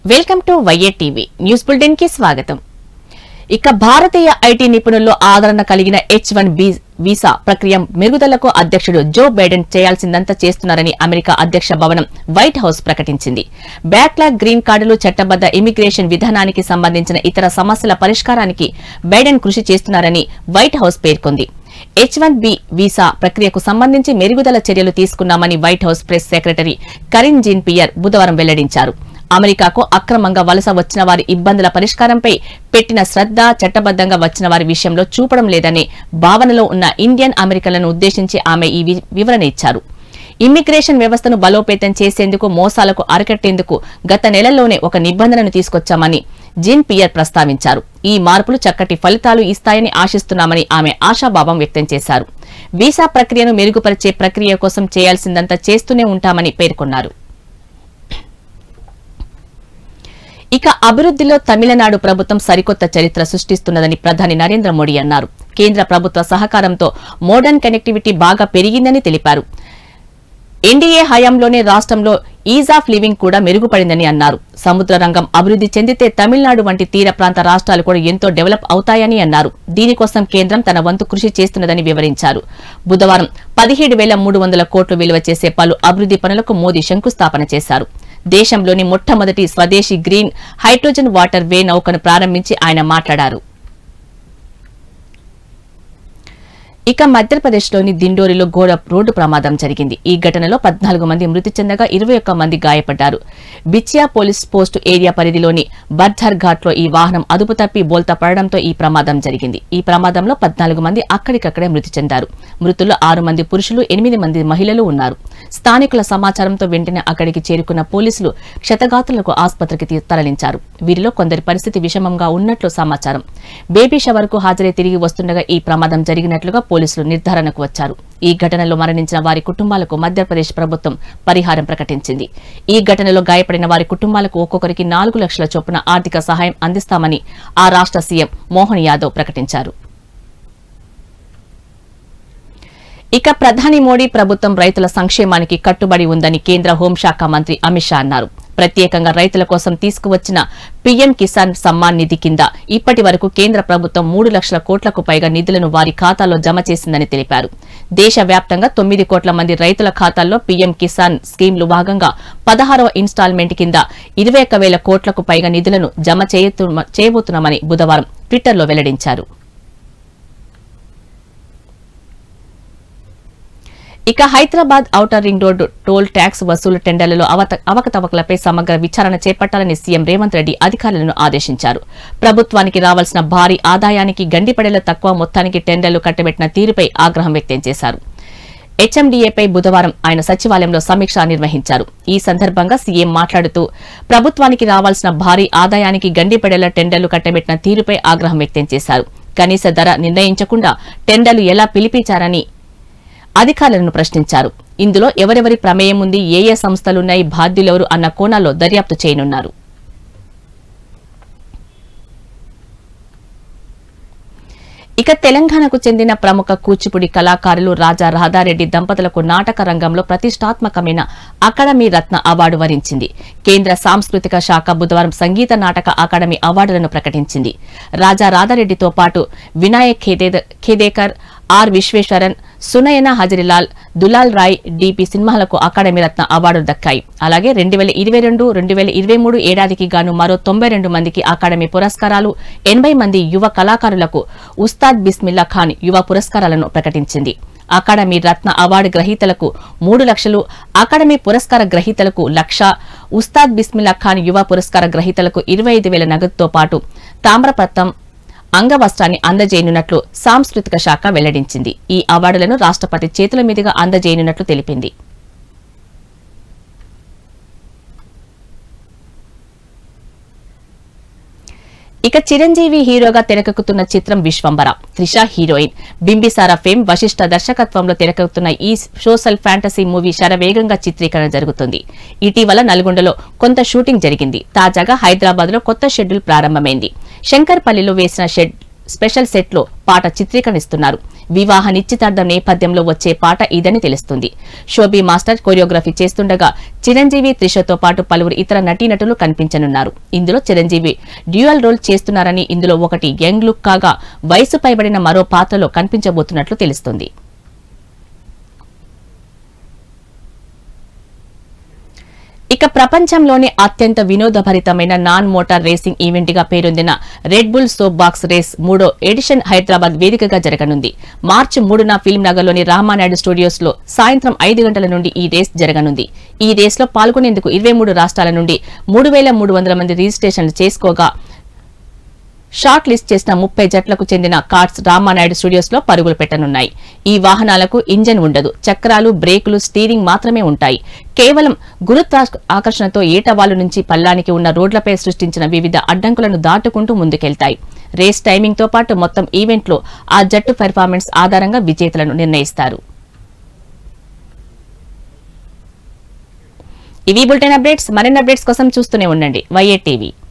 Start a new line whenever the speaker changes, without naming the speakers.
welcome to YA TV news bulletin కి స్వాగతం ఇక భారతీయ ఐటీ నిపుణుల్లో ఆదరణ కలిగిన హెచ్ వన్ బి వీసా ప్రక్రియ మెరుగుదలకు అధ్యక్షుడు జో బైడెన్ చేయాల్సిందంతా చేస్తున్నారని అమెరికా అధ్యక్ష భవనం వైట్ హౌస్ ప్రకటించింది బ్యాక్లాగ్ గ్రీన్ కార్డులు చట్టబద్ద ఇమిగ్రేషన్ విధానానికి సంబంధించిన ఇతర సమస్యల పరిష్కారానికి బైడెన్ కృషి చేస్తున్నారని వైట్ హౌస్ పేర్కొంది హెచ్ వన్ బి వీసా ప్రక్రియకు సంబంధించి మెరుగుదల చర్యలు తీసుకున్నామని White House press secretary Karine Jean Pierre బుధవారం వెల్లడించారు అమెరికాకు అక్రమంగా వలస వచ్చిన వారి ఇబ్బందుల పరిష్కారంపై పెట్టిన శ్రద్ధ చట్టబద్దంగా వచ్చిన వారి విషయంలో చూపడం లేదనే భావనలో ఉన్న ఇండియన్ అమెరికన్లను ఉద్దేశించి ఆమె ఈ వి- వివరణ ఇచ్చారు ఇమ్మిగ్రేషన్ వ్యవస్థను బలోపేతం చేసేందుకు మోసాలకు అరికట్టేందుకు గత నెలలోనే ఒక నిబంధనను తీసుకొచ్చామని జిన్ పియర్ ప్రస్తావించారు ఈ మార్పులు చక్కటి ఫలితాలు ఇస్తాయని ఆశిస్తున్నామని ఆమె ఆశాభావం వ్యక్తం చేశారు వీసా ప్రక్రియను మెరుగుపరిచే ప్రక్రియ కోసం చేయాల్సిందంతా చేస్తూనే ఉంటామని పేర్కొన్నారు ఇక అభివృద్దిలో తమిళనాడు ప్రభుత్వం సరికొత్త చరిత్ర సృష్టిస్తున్నదని ప్రధాని నరేంద్ర మోడీ అన్నారు కేంద్ర ప్రభుత్వ సహకారంతో మోడర్న్ కనెక్టివిటీ బాగా పెరిగిందని తెలిపారు ఎన్డీఏ హయాంలోనే రాష్ట్రంలో ఈజ్ ఆఫ్ లివింగ్ కూడా మెరుగుపడిందని అన్నారు సముద్ర రంగం అభివృద్ది చెందితే తమిళనాడు వంటి తీర ప్రాంత రాష్ట్రాలు కూడా ఎంతో డెవలప్ అవుతాయని అన్నారు దీనికోసం కేంద్రం తన వంతు కృషి చేస్తున్నదని వివరించారు బుధవారం పదిహేడు వేల మూడు వందల కోట్లు విలువ చేసే పలు అభివృద్ది పనులకు మోదీ శంకుస్థాపన చేశారు దేశంలోని మొట్టమొదటి స్వదేశీ గ్రీన్ హైడ్రోజన్ వాటర్ వే నౌకను ప్రారంభించి ఆయన మాట్లాడారు ఇక మధ్యప్రదేశ్లోని దిండోరిలో ఘోర రోడ్డు ప్రమాదం జరిగింది ఈ ఘటనలో పద్నాలుగు మంది మృతి చెందగా ఇరవై ఒక్క మంది గాయపడ్డారు బిచియా పోలీస్ పోస్టు ఏరియా పరిధిలోని బర్ధర్ ఘాట్లో ఈ వాహనం అదుపు తప్పి బోల్తా పడడంతో ఈ ప్రమాదం జరిగింది ఈ ప్రమాదంలో పద్నాలుగు మంది అక్కడికక్కడే మృతి చెందారు మృతుల్లో ఆరు మంది పురుషులు ఎనిమిది మంది మహిళలు ఉన్నారు స్థానికుల సమాచారంతో వెంటనే అక్కడికి చేరుకున్న పోలీసులు క్షతగాత్రులకు ఆసుపత్రికి తీ- తరలించారు వీరిలో కొందరి పరిస్థితి విషమంగా ఉన్నట్లు సమాచారం బేబీ షవర్కు హాజరై తిరిగి వస్తుండగా ఈ ప్రమాదం జరిగినట్లుగా పోలీసులు నిర్ధారణకు వచ్చారు ఈ ఘటనలో మరణించిన వారి కుటుంబాలకు మధ్యప్రదేశ్ ప్రభుత్వం పరిహారం ప్రకటించింది ఈ ఘటనలో గాయపడిన వారి కుటుంబాలకు ఒక్కొక్కరికి నాలుగు లక్షల చొప్పున ఆర్థిక సహాయం అందిస్తామని ఆ రాష్ట్ర సీఎం మోహన్ యాదవ్ ప్రకటించారు ఇక ప్రధాని మోడీ ప్రభుత్వం రైతుల సంక్షేమానికి కట్టుబడి ఉందని కేంద్ర హోంశాఖ మంత్రి అమిత్ షా అన్నారు ప్రత్యేకంగా రైతుల కోసం తీసుకువచ్చిన పీఎం కిసాన్ సమ్మాన్ నిధి కింద ఇప్పటి వరకు కేంద్ర ప్రభుత్వం మూడు లక్షల కోట్లకు పైగా నిధులను వారి ఖాతాలో జమ చేసిందని తెలిపారు దేశవ్యాప్తంగా తొమ్మిది కోట్ల మంది రైతుల ఖాతాల్లో పీఎం కిసాన్ స్కీమ్లు భాగంగా పదహారవ ఇన్స్టాల్మెంట్ కింద ఇరవై ఒక్క వేల కోట్లకు పైగా నిధులను జమ చేయతు- చేయబోతున్నామని బుధవారం ట్విట్టర్లో వెల్లడించారు ఇక Hyderabad outer ring road toll tax వసూలు టెండర్లలో అవత- అవకతవకలపై సమగ్ర విచారణ చేపట్టాలని సీఎం రేవంత్ రెడ్డి అధికారులను ఆదేశించారు ప్రభుత్వానికి రావాల్సిన భారీ ఆదాయానికి గండిపడేల తక్కువ మొత్తానికి టెండర్లు కట్టబెట్టిన తీరుపై ఆగ్రహం వ్యక్తం చేశారు హెచ్ఎండీఏపై బుధవారం ఆయన సచివాలయంలో సమీక్ష నిర్వహించారు ఈ సందర్భంగా సీఎం మాట్లాడుతూ ప్రభుత్వానికి రావాల్సిన భారీ ఆదాయానికి గండిపడేల టెండర్లు కట్టబెట్టిన తీరుపై ఆగ్రహం వ్యక్తం చేశారు కనీస ధర నిర్ణయించకుండా టెండర్లు ఎలా పిలిపించారని అధికారులను ప్రశ్నించారు ఇందులో ఎవరెవరి ప్రమేయం ఉంది ఏ ఏ సంస్థలున్నాయి బాధ్యులెవరు అన్న కోణాల్లో దర్యాప్తు చేయనున్నారు ఇక తెలంగాణకు చెందిన ప్రముఖ కూచిపూడి కళాకారులు రాజా రాధారెడ్డి దంపతులకు నాటక రంగంలో ప్రతిష్టాత్మకమైన అకాడమీ రత్న అవార్డు వరించింది కేంద్ర సాంస్కృతిక శాఖ బుధవారం సంగీత నాటక అకాడమీ అవార్డులను ప్రకటించింది రాజా రాధారెడ్డితో పాటు వినాయక్ ఖేదే- ఖేదేకర్ ఆర్ విశ్వేశ్వరన్ సునయన హజరిలాల్ దులాల్ రాయ్ డిపి సినిమాలకు అకాడమీ రత్న అవార్డులు దక్కాయి అలాగే రెండు వేల ఇరవై రెండు రెండు వేల ఇరవై మూడు ఏడాదికి గాను మరో తొంభై రెండు మందికి అకాడమీ పురస్కారాలు ఎనభై మంది యువ కళాకారులకు ఉస్తాద్ బిస్మిల్లా ఖాన్ యువ పురస్కారాలను ప్రకటించింది అకాడమీ రత్న అవార్డు గ్రహీతలకు మూడు లక్షలు అకాడమీ పురస్కార గ్రహీతలకు లక్ష ఉస్తాద్ బిస్మిల్లా ఖాన్ యువ పురస్కార గ్రహీతలకు ఇరవై ఐదు వేల నగదుతో పాటు తామ్రపత్రం అంగవస్త్రాన్ని అందజేయనున్నట్లు సాంస్కృతిక శాఖ వెల్లడించింది ఈ అవార్డులను రాష్ట్రపతి చేతుల మీదుగా అందజేయనున్నట్లు తెలిపింది ఇక చిరంజీవి హీరోగా తెరకెక్కుతున్న చిత్రం విశ్వంబర త్రిష హీరోయిన్ బింబిసార ఫేమ్ వశిష్ఠ దర్శకత్వంలో తెరకెక్కుతున్న ఈ సోషల్ ఫ్యాంటసీ మూవీ శరవేగంగా చిత్రీకరణ జరుగుతుంది ఇటీవల నల్గొండలో కొంత షూటింగ్ జరిగింది తాజాగా హైదరాబాద్ లో కొత్త షెడ్యూల్ ప్రారంభమైంది శంకర్పల్లిలో వేసిన షెడ్ స్పెషల్ సెట్ లో పాట చిత్రీకరిస్తున్నారు వివాహ నిశ్చితార్థం నేపథ్యంలో వచ్చే పాట ఇదని తెలుస్తుంది షోబీ మాస్టర్ కొరియోగ్రఫీ చేస్తుండగా చిరంజీవి త్రిషతో పాటు పలువురు ఇతర నటీనటులు కనిపించనున్నారు ఇందులో చిరంజీవి డ్యూయల్ రోల్ చేస్తున్నారని ఇందులో ఒకటి యంగ్ లుక్ కాగా వయసు పైబడిన మరో పాత్రలో కనిపించబోతున్నట్లు తెలుస్తుంది ఇక ప్రపంచంలోనే అత్యంత వినోదభరితమైన నాన్ మోటార్ రేసింగ్ ఈవెంట్ గా పేరొందిన Red Bull soap box race మూడో ఎడిషన్ హైదరాబాద్ వేదికగా జరగనుంది మార్చి మూడున ఫిల్మ్ నగర్లోని రామానాయుడు స్టూడియోస్ లో సాయంత్రం ఐదు గంటల నుండి ఈ రేస్ జరగనుంది ఈ రేస్ లో పాల్గొనేందుకు ఇరవై మూడు రాష్ట్రాల నుండి మూడు వేల మూడు వందల మంది రిజిస్ట్రేషన్లు చేసుకోగా షార్ట్ లిస్ట్ చేసిన ముప్పై జట్లకు చెందిన కార్స్ రామానాయుడు స్టూడియోస్ లో పరుగులు పెట్టనున్నాయి ఈ వాహనాలకు ఇంజన్ ఉండదు చక్రాలు బ్రేకులు స్టీరింగ్ మాత్రమే ఉంటాయి కేవలం గురుత్వా ఆకర్షణతో ఏటవాలు నుంచి పల్లానికి ఉన్న రోడ్లపై సృష్టించిన వివిధ అడ్డంకులను దాటుకుంటూ ముందుకెళ్తాయి రేస్ టైమింగ్ తో పాటు మొత్తం ఈవెంట్ లో ఆ జట్టు పెర్ఫార్మెన్స్ ఆధారంగా విజేతలను నిర్ణయిస్తారు ఇవి బులెటిన్ అప్డేట్స్ మరిన్ని అప్డేట్స్ కోసం చూస్తూనే ఉండండి వైఏ టీవీ